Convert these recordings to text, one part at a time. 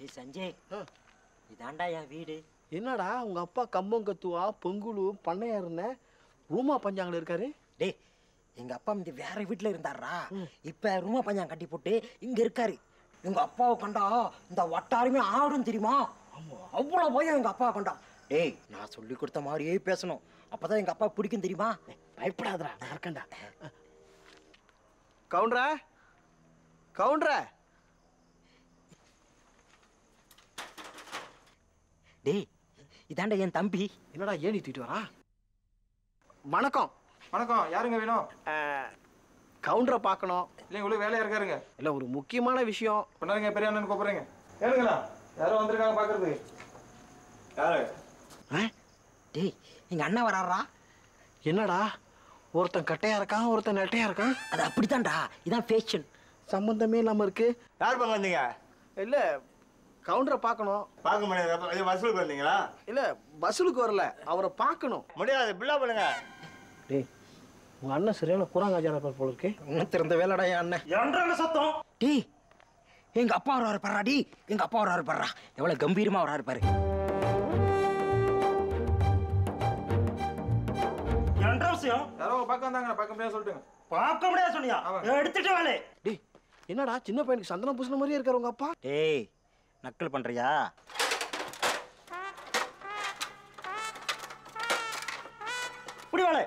ஏய் சஞ்சய் இதாண்டா என் வீடு என்னடா உங்க அப்பா கம்பம் கத்துவா பொங்குலு பண்ணையாருன்னு ரூமா பஞ்சாங்கல இருக்காரு டேய் எங்க அப்பா இந்த வேற வீட்ல இருந்தாரா இப்ப ரூமா பஞ்சாங்க கட்டி போட்டு இங்க இருக்காரு எங்க அப்பாவை கண்டா இந்த வட்டாரமே ஆடும் தெரியுமா அவ்வளவு பயம் எங்க அப்பாவை கண்டா டேய் நான் சொல்லி கொடுத்த மாதிரியே பேசணும் அப்பதான் எங்க அப்பா பிடிக்கும் தெரியுமா பயப்படாதடா நான் இருக்கேன்டா கவுண்டரா கவுண்டரா டேய் இதாண்டா என் தம்பி என்னடா ஏணி தூக்கிட்டு வரா வணக்கம் வணக்கம் யாருங்க வேணும் கவுண்டரை பார்க்கணும் இல்லைங்க உங்களுக்கு வேலையா இருக்காருங்க இல்லை ஒரு முக்கியமான விஷயம் பண்ணாருங்க பெரிய அண்ணன் கூப்பிடுறீங்க ஏனுங்களா யாரோ வந்திருக்காங்க பாக்குறதுக்கு யாரு டேய் எங்க அண்ணன் வராரா என்னடா ஒருத்தன் கட்டையா இருக்கான் ஒருத்தன் நெட்டையா இருக்கான் அது அப்படித்தான்டா இதான் ஃபேஷன் சம்பந்தமே இல்லாம இருக்கு யார் பக்கம் வந்தீங்க இல்ல கவுண்டரை பார்க்கணும் பார்க்க முடியாது இது வசூலுக்கு வந்தீங்களா இல்ல பஸ்ஸுக்கு வரல அவரை பார்க்கணும் முடியாது பில்லா பண்ணுங்க டேய் உங்க அண்ணன் சரியான குராங்காஜாரா போல இருக்கு இன்னும் திறந்த வேலைடா என் அண்ணன் என்றாங்க சத்தம் டேய் எங்க அப்பா வராரு பாருடா டி எங்க அப்பா வராரு பாருடா எவ்வளவு கம்பீரமா வராரு பாரு என்ற விஷயம் யாரோ பார்க்க வந்தாங்க பார்க்க முடியாது சொல்லிட்டுங்க பார்க்க முடியாது சொன்னியா ஆமாங்க. எடுத்துட்டு வேலை டேய் என்னடா சின்ன பையனுக்கு சந்தனம் பூசின மாதிரியே இருக்காரு உங்க அப்பா டேய் நக்கல் பண்றியா இப்படி வேலை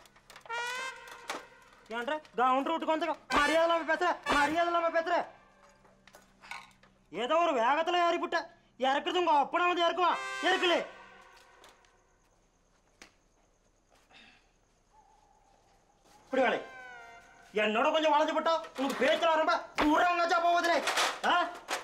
ஏன்ற கவுண்டர் வீட்டுக்கு வந்துக்க மரியாதை இல்லாம பேசுற மரியாதை இல்லாம பேசுற ஏதோ ஒரு வேகத்துல ஏறிப்புட்ட இறக்குறது உங்க அப்பனா வந்து இறக்குவான் இறக்கல இப்படி வேலை என்னோட கொஞ்சம் வளைஞ்சு போட்டா உனக்கு பேச்சுல ரொம்ப தூரங்காச்சா போகுதுலே ஆ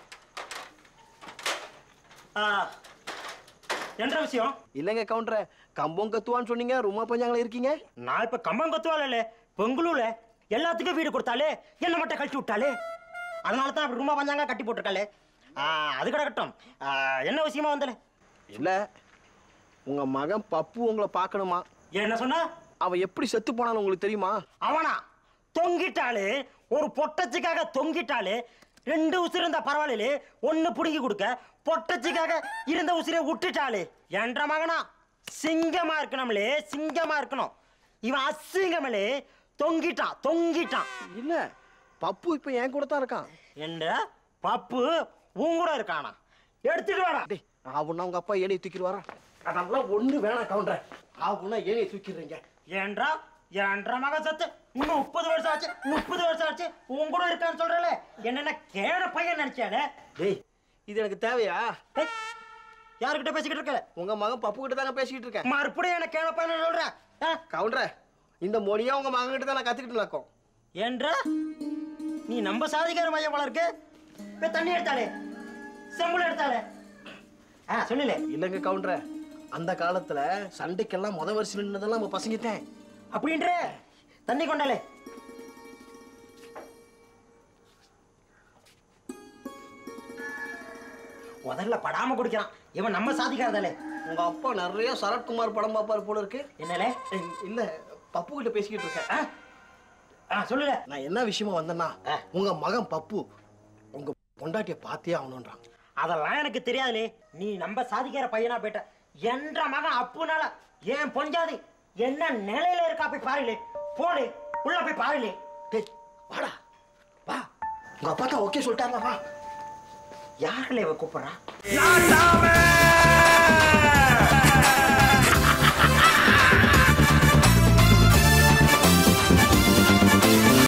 ஆ என்ற விஷயம் இல்லைங்க கவுண்டரை கம்பம் கத்துவான்னு சொன்னீங்க ரூமா பஞ்சாங்கல இருக்கீங்க நான் இப்ப கம்பம் கத்துவால பெங்களூர்ல எல்லாத்துக்கும் வீடு கொடுத்தாலே என்ன மட்டும் கட்டி விட்டாலே அதனால தான் அப்படி ரூமா பஞ்சாங்க கட்டி போட்டிருக்காளே ஆ, அது கிடக்கட்டும் ஆ, என்ன விஷயமா வந்தல இல்ல உங்க மகன் பப்பு உங்களை பார்க்கணுமா என்ன சொன்ன அவன் எப்படி செத்து போனான்னு உங்களுக்கு தெரியுமா அவனா தொங்கிட்டாலே ஒரு பொட்டச்சிக்காக தொங்கிட்டாலே ரெண்டு உசிர் இருந்தா பரவாயில்ல ஒன்னு புடுங்கி கொடுக்க பொட்டச்சிக்காக இருந்த உசிரை விட்டுட்டாலே என்ற மகனா சிங்கமா இருக்கணும்லே சிங்கமா இருக்கணும் இவன் அசிங்கமலே தொங்கிட்டான் தொங்கிட்டான் இல்ல பப்பு இப்ப என் கூட தான் இருக்கான் என்ன பப்பு உன் கூட இருக்கானா எடுத்துட்டு வாடா டேய் ஆவுன்னா உங்க அப்பா ஏணியை தூக்கிடுவாரா அதெல்லாம் ஒண்ணு வேணாம் கவுண்டர் ஆவுன்னா ஏணியை தூக்கிடுறீங்க ஏன்றா ஏன்ற மக சத்து இன்னும் முப்பது வருஷம் ஆச்சு முப்பது வருஷம் ஆச்சு உன் கூட இருக்கான்னு சொல்றல என்னென்ன கேன பையன் நினைச்சானே டேய் இது எனக்கு தேவையா ஏய், யாருக்கிட்ட பேசிக்கிட்டு இருக்க உங்க மகன் பப்பு கிட்ட தாங்க பேசிக்கிட்டு இருக்கேன் மறுபடியும் என்ன கேன பையன் சொல்ற ஆ? கவுண்டர் இந்த மொழியா உங்க மகன் கிட்ட தான் நான் கத்துக்கிட்டு இருக்கோம் ஏன்றா நீ நம்ம சாதிக்கார பையன் போல இருக்கு போய் தண்ணி எடுத்தாலே செம்புல எடுத்தாலே ஆ சொல்லல இல்லைங்க கவுண்டர் அந்த காலத்துல சண்டைக்கெல்லாம் முத வரிசையில் நின்னதெல்லாம் நம்ம பசங்கிட்டேன் அப்படின்ற தண்ணி கொண்டாலே முதல்ல படாம குடிக்கிறான் இவன் நம்ம சாதிக்காரதாலே உங்க அப்பா நிறைய சரத்குமார் படம் பார்ப்பாரு போல இருக்கு என்னலே ஏய், இல்ல பப்பு கிட்ட பேசிக்கிட்டு இருக்கேன் ஆ? ஆ சொல்லுல நான் என்ன விஷயமா வந்தேன்னா ஆ. உங்க மகன் பப்பு உங்க பொண்டாட்டிய பார்த்தே ஆகணுன்றான் அதெல்லாம் எனக்கு தெரியாதுலே நீ நம்ம சாதிக்கிற பையனா போயிட்ட என்ற மகன் அப்புனால ஏன் பொஞ்சாதி என்ன நிலையில இருக்கா போய் பாருலே போடு உள்ள போய் பாருலே டேய் வாடா வா உங்க அப்பா தான் ஓகே சொல்லிட்டாருல வா யாருல இவ கூப்பிடுறா நாட்டாமே